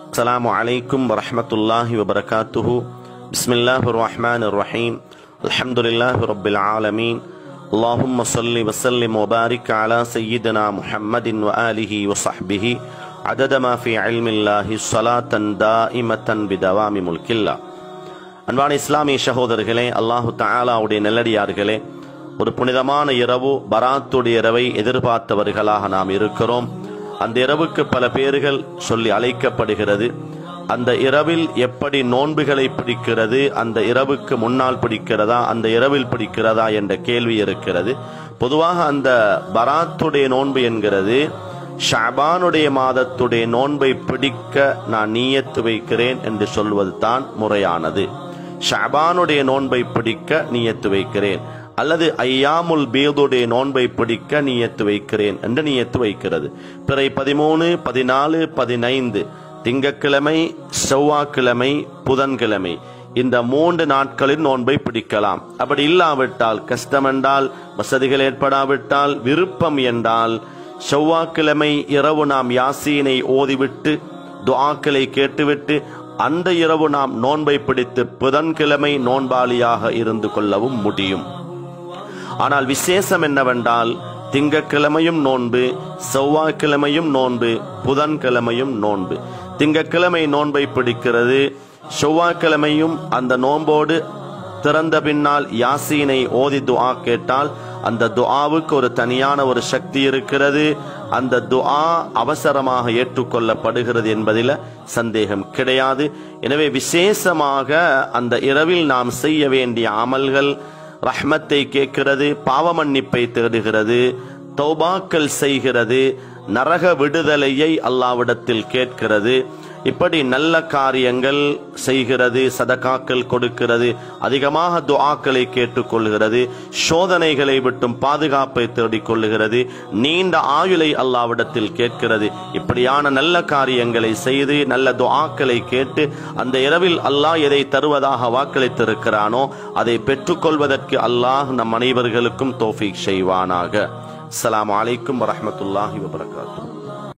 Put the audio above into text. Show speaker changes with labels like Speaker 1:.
Speaker 1: السلام عليكم ورحمة الله وبركاته بسم الله الرحمن الرحيم الحمد لله رب العالمين اللهم صل وسلم وبارك على سيدنا محمد وآله وصحبه عدد ما في علم الله صلاة دائمة بدوام ملك الله அன்பான இஸ்லாமிய சகோதரர்களே அல்லாஹு தஆலாவுடைய நல்லடியார்களே ஒரு புனிதமான இரவு பராத்துடைய இரவை எதிர்பார்த்தவர்களாக நாம் இருக்கிறோம் அந்த இரவுக்கு பல பேர்கள் சொல்லி அழைக்கப்படுகிறது அந்த இரவில் எப்படி நோன்புகளை பிடிக்கிறது அந்த இரவுக்கு முன்னால் பிடிக்கிறதா அந்த இரவில் பிடிக்கிறதா என்ற கேள்வி இருக்கிறது பொதுவாக அந்த பராத்துடைய நோன்பு என்கிறது ஷாபானுடைய மாதத்துடைய நோன்பை பிடிக்க நான் நீயத்து வைக்கிறேன் என்று சொல்வது தான் முறையானது ஷாபானுடைய நோன்பை பிடிக்க நீயத்து வைக்கிறேன் அல்லது ஐயாமுல் பீதுடைய நோன்பை பிடிக்க நீயத்து வைக்கிறேன் என்று நீயத்து வைக்கிறது பிறை பதிமூணு பதினாலு பதினைந்து திங்கக்கிழமை செவ்வாய்க்கிழமை புதன்கிழமை இந்த மூன்று நாட்களில் நோன்பை பிடிக்கலாம் அப்படி இல்லாவிட்டால் கஷ்டம் என்றால் வசதிகள் ஏற்படாவிட்டால் விருப்பம் என்றால் செவ்வாய்க்கிழமை இரவு நாம் யாசீனை ஓதிவிட்டு துஆக்களை கேட்டுவிட்டு அந்த இரவு நாம் நோன்பை பிடித்து புதன்கிழமை நோன்பாளியாக இருந்து கொள்ளவும் முடியும் ஆனால் விசேஷம் என்னவென்றால் திங்கக்கிழமையும் நோன்பு செவ்வாய்க்கிழமையும் நோன்பு புதன்கிழமையும் நோன்பு திங்கக்கிழமை நோன்பை பிடிக்கிறது செவ்வாய்க்கிழமையும் அந்த நோன்போடு திறந்த பின்னால் யாசீனை ஓதி துஆ கேட்டால் அந்த துஆவுக்கு ஒரு தனியான ஒரு சக்தி இருக்கிறது அந்த துஆ அவசரமாக ஏற்றுக்கொள்ளப்படுகிறது என்பதில் சந்தேகம் கிடையாது எனவே விசேஷமாக அந்த இரவில் நாம் செய்ய வேண்டிய அமல்கள் ரஹ்மத்தை கேட்கிறது பாவ மன்னிப்பை தேடுகிறது தௌபாக்கள் செய்கிறது நரக விடுதலையை அல்லாவிடத்தில் கேட்கிறது இப்படி நல்ல காரியங்கள் செய்கிறது சதகாக்கள் கொடுக்கிறது அதிகமாக துஆக்களை கேட்டுக்கொள்கிறது சோதனைகளை விட்டும் பாதுகாப்பை தேடிக் கொள்ளுகிறது நீண்ட ஆயுளை அல்லாவிடத்தில் கேட்கிறது இப்படியான நல்ல காரியங்களை செய்து நல்ல துஆக்களை கேட்டு அந்த இரவில் அல்லாஹ் எதை தருவதாக வாக்களித்திருக்கிறானோ அதை பெற்றுக்கொள்வதற்கு அல்லாஹ் நம் அனைவர்களுக்கும் தோஃபீக் செய்வானாக அஸ்ஸலாமு அலைக்கும் வரஹ்மத்துல்லாஹி வபரகாத்துஹு